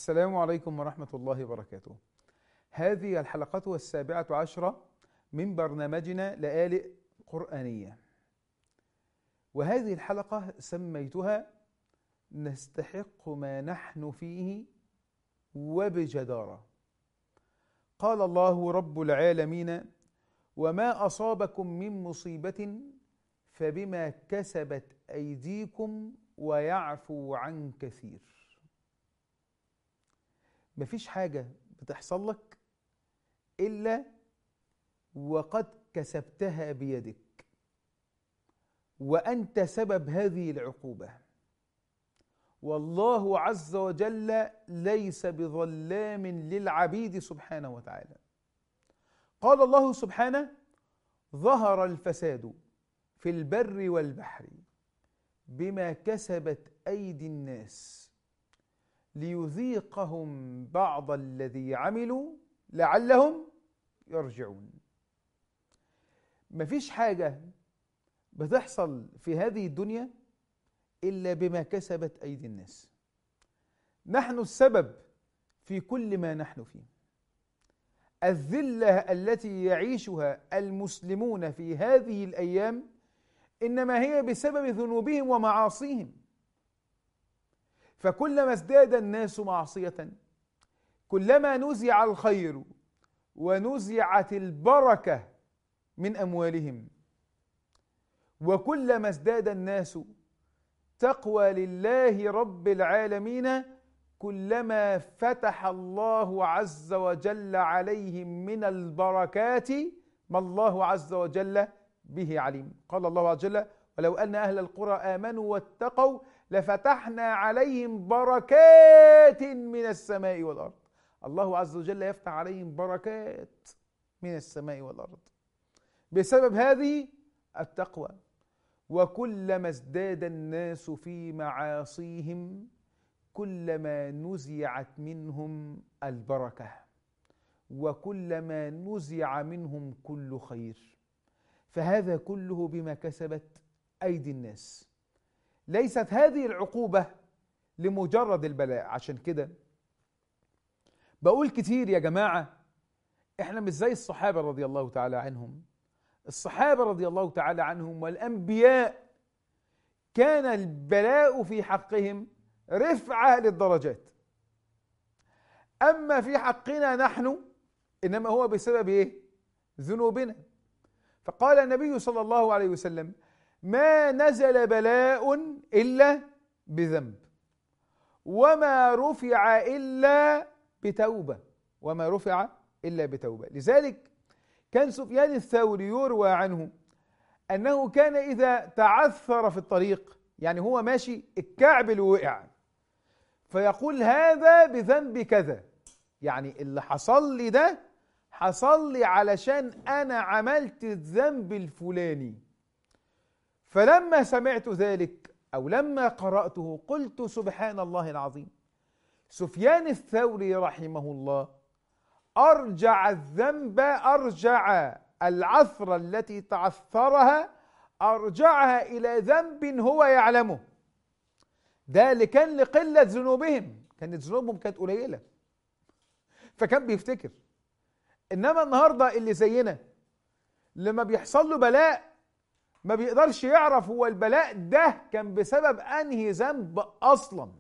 السلام عليكم ورحمة الله وبركاته. هذه الحلقة السابعة عشرة من برنامجنا لآلئ قرآنية. وهذه الحلقة سميتها نستحق ما نحن فيه وبجدارة. قال الله رب العالمين: وما أصابكم من مصيبة فبما كسبت أيديكم ويعفو عن كثير. مفيش حاجة بتحصل لك إلا وقد كسبتها بيدك وأنت سبب هذه العقوبة والله عز وجل ليس بظلام للعبيد سبحانه وتعالى قال الله سبحانه ظهر الفساد في البر والبحر بما كسبت أيدي الناس ليذيقهم بعض الذي عملوا لعلهم يرجعون مفيش حاجة بتحصل في هذه الدنيا إلا بما كسبت أيدي الناس نحن السبب في كل ما نحن فيه الذلة التي يعيشها المسلمون في هذه الأيام إنما هي بسبب ذنوبهم ومعاصيهم فكلما ازداد الناس معصية كلما نزع الخير ونزعت البركة من أموالهم وكلما ازداد الناس تقوى لله رب العالمين كلما فتح الله عز وجل عليهم من البركات ما الله عز وجل به عليم قال الله عز وجل ولو أن أهل القرى آمنوا واتقوا لفتحنا عليهم بركات من السماء والارض الله عز وجل يفتح عليهم بركات من السماء والارض بسبب هذه التقوى وكلما ازداد الناس في معاصيهم كلما نزعت منهم البركه وكلما نزع منهم كل خير فهذا كله بما كسبت ايدي الناس ليست هذه العقوبة لمجرد البلاء عشان كده بقول كتير يا جماعة احنا مش زي الصحابة رضي الله تعالى عنهم الصحابة رضي الله تعالى عنهم والأنبياء كان البلاء في حقهم رفعة للدرجات أما في حقنا نحن إنما هو بسبب إيه؟ ذنوبنا فقال النبي صلى الله عليه وسلم ما نزل بلاء إلا بذنب وما رفع إلا بتوبة وما رفع إلا بتوبة لذلك كان سفيان الثوري يروى عنه أنه كان إذا تعثر في الطريق يعني هو ماشي الكعب وقع فيقول هذا بذنب كذا يعني اللي حصل لي ده حصل لي علشان أنا عملت الذنب الفلاني فلما سمعت ذلك او لما قراته قلت سبحان الله العظيم سفيان الثوري رحمه الله ارجع الذنب ارجع العثره التي تعثرها ارجعها الى ذنب هو يعلمه ده اللي كان لقله ذنوبهم كانت ذنوبهم كانت قليله فكان بيفتكر انما النهارده اللي زينا لما بيحصل له بلاء ما بيقدرش يعرف هو البلاء ده كان بسبب انهي ذنب اصلا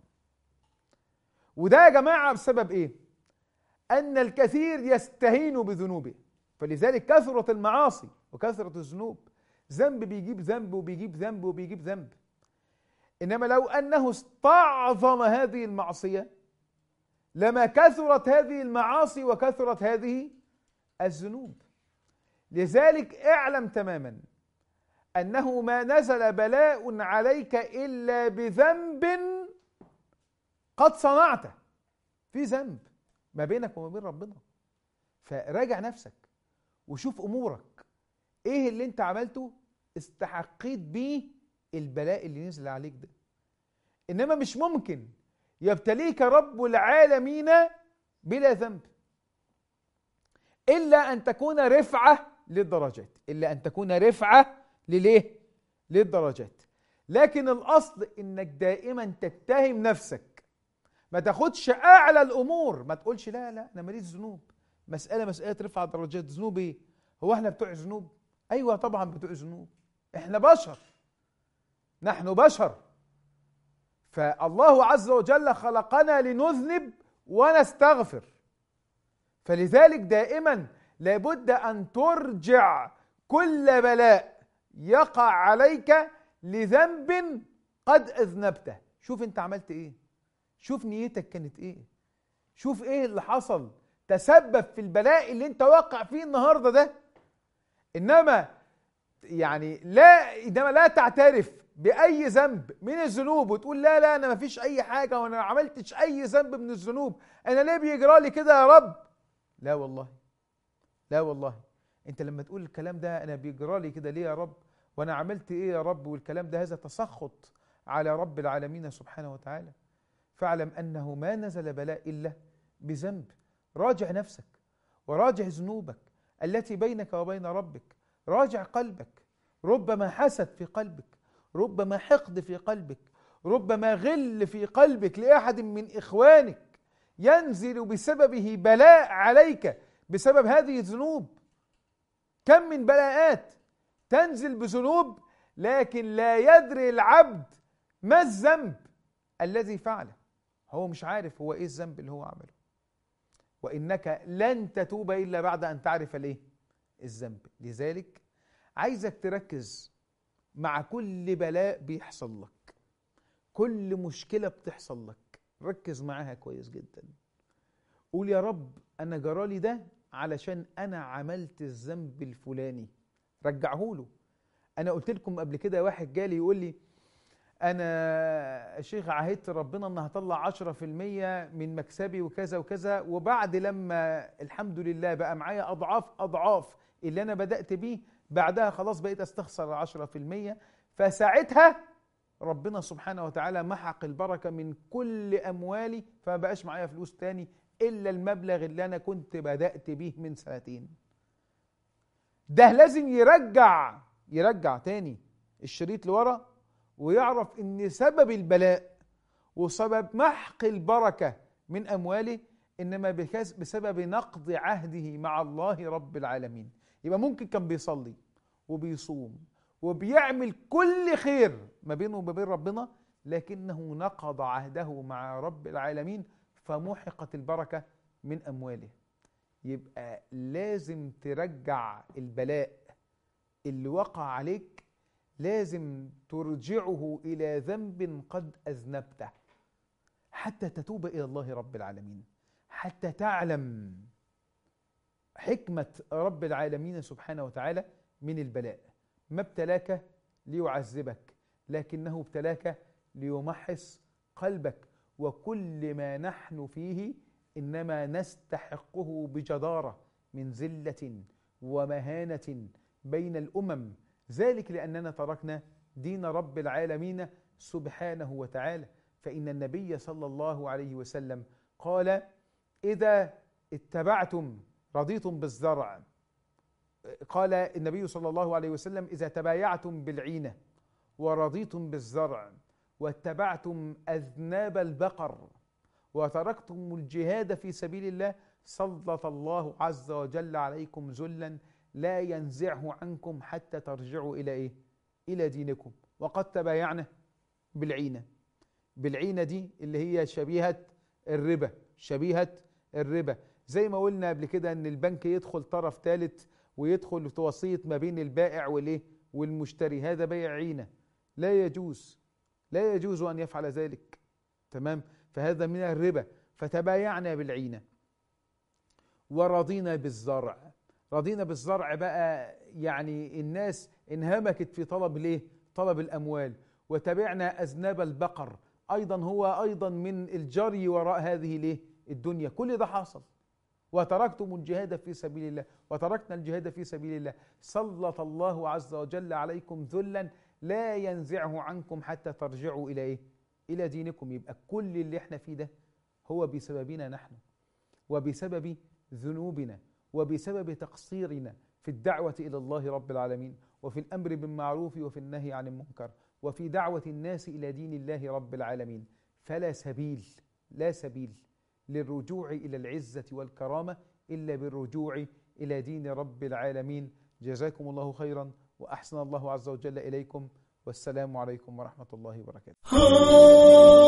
وده يا جماعه بسبب ايه ان الكثير يستهين بذنوبه فلذلك كثرت المعاصي وكثرت الذنوب ذنب بيجيب ذنب وبيجيب ذنب وبيجيب ذنب انما لو انه استعظم هذه المعصيه لما كثرت هذه المعاصي وكثرت هذه الذنوب لذلك اعلم تماما انه ما نزل بلاء عليك الا بذنب قد صنعته في ذنب ما بينك وما بين ربنا فراجع نفسك وشوف امورك ايه اللي انت عملته استحقيت بيه البلاء اللي نزل عليك ده انما مش ممكن يبتليك رب العالمين بلا ذنب الا ان تكون رفعه للدرجات الا ان تكون رفعه لليه للدرجات لكن الاصل انك دائما تتهم نفسك ما تاخدش اعلى الامور ما تقولش لا لا انا ماليش ذنوب مساله مساله رفع درجات ذنوب ايه هو احنا بتوع ذنوب ايوه طبعا بتوع ذنوب احنا بشر نحن بشر فالله عز وجل خلقنا لنذنب ونستغفر فلذلك دائما لابد ان ترجع كل بلاء يقع عليك لذنب قد اذنبته شوف انت عملت ايه شوف نيتك كانت ايه شوف ايه اللي حصل تسبب في البلاء اللي انت واقع فيه النهارده ده انما يعني لا انما لا تعترف باي ذنب من الذنوب وتقول لا لا انا ما فيش اي حاجه وانا ما عملتش اي ذنب من الذنوب انا ليه بيجرى لي كده يا رب لا والله لا والله انت لما تقول الكلام ده انا بيجرى لي كده ليه يا رب وانا عملت ايه يا رب والكلام ده هذا تسخط على رب العالمين سبحانه وتعالى فاعلم انه ما نزل بلاء الا بذنب راجع نفسك وراجع ذنوبك التي بينك وبين ربك راجع قلبك ربما حسد في قلبك ربما حقد في قلبك ربما غل في قلبك لاحد من اخوانك ينزل بسببه بلاء عليك بسبب هذه الذنوب كم من بلاءات تنزل بذنوب لكن لا يدري العبد ما الذنب الذي فعله هو مش عارف هو ايه الذنب اللي هو عمله وانك لن تتوب الا بعد ان تعرف الايه الذنب لذلك عايزك تركز مع كل بلاء بيحصل لك كل مشكله بتحصل لك ركز معاها كويس جدا قول يا رب انا جرالي ده علشان انا عملت الذنب الفلاني رجعه له انا قلت لكم قبل كده واحد جالي يقول لي انا شيخ عهدت ربنا ان هطلع 10% من مكسبي وكذا وكذا وبعد لما الحمد لله بقى معايا اضعاف اضعاف اللي انا بدات بيه بعدها خلاص بقيت استخسر 10% فساعتها ربنا سبحانه وتعالى محق البركه من كل اموالي فما بقاش معايا فلوس تاني الا المبلغ اللي انا كنت بدات بيه من سنتين ده لازم يرجع يرجع تاني الشريط لورا ويعرف ان سبب البلاء وسبب محق البركه من امواله انما بسبب نقض عهده مع الله رب العالمين يبقى ممكن كان بيصلي وبيصوم وبيعمل كل خير ما بينه وما بين ربنا لكنه نقض عهده مع رب العالمين فمحقت البركه من امواله يبقى لازم ترجع البلاء اللي وقع عليك لازم ترجعه الى ذنب قد اذنبته حتى تتوب الى الله رب العالمين حتى تعلم حكمه رب العالمين سبحانه وتعالى من البلاء ما ابتلاك ليعذبك لكنه ابتلاك ليمحص قلبك وكل ما نحن فيه انما نستحقه بجداره من ذله ومهانه بين الامم ذلك لاننا تركنا دين رب العالمين سبحانه وتعالى فان النبي صلى الله عليه وسلم قال اذا اتبعتم رضيتم بالزرع قال النبي صلى الله عليه وسلم اذا تبايعتم بالعينه ورضيتم بالزرع واتبعتم اذناب البقر وتركتم الجهاد في سبيل الله سلط الله عز وجل عليكم ذلا لا ينزعه عنكم حتى ترجعوا الى ايه الى دينكم وقد تبايعنا بالعينه بالعينه دي اللي هي شبيهه الربا شبيهه الربا زي ما قلنا قبل كده ان البنك يدخل طرف ثالث ويدخل في وسيط ما بين البائع والايه والمشتري هذا بيع عينه لا يجوز لا يجوز ان يفعل ذلك تمام فهذا من الربا فتبايعنا بالعينه ورضينا بالزرع رضينا بالزرع بقى يعني الناس انهمكت في طلب الايه طلب الاموال وتبعنا اذناب البقر ايضا هو ايضا من الجري وراء هذه الايه الدنيا كل ده حصل وتركتم الجهاد في سبيل الله وتركنا الجهاد في سبيل الله سلط الله عز وجل عليكم ذلا لا ينزعه عنكم حتى ترجعوا الى ايه الى دينكم يبقى كل اللي احنا فيه ده هو بسببنا نحن وبسبب ذنوبنا وبسبب تقصيرنا في الدعوة إلى الله رب العالمين وفي الأمر بالمعروف وفي النهي عن المنكر وفي دعوة الناس إلى دين الله رب العالمين فلا سبيل لا سبيل للرجوع إلى العزة والكرامة إلا بالرجوع إلى دين رب العالمين جزاكم الله خيرا وأحسن الله عز وجل إليكم والسلام عليكم ورحمة الله وبركاته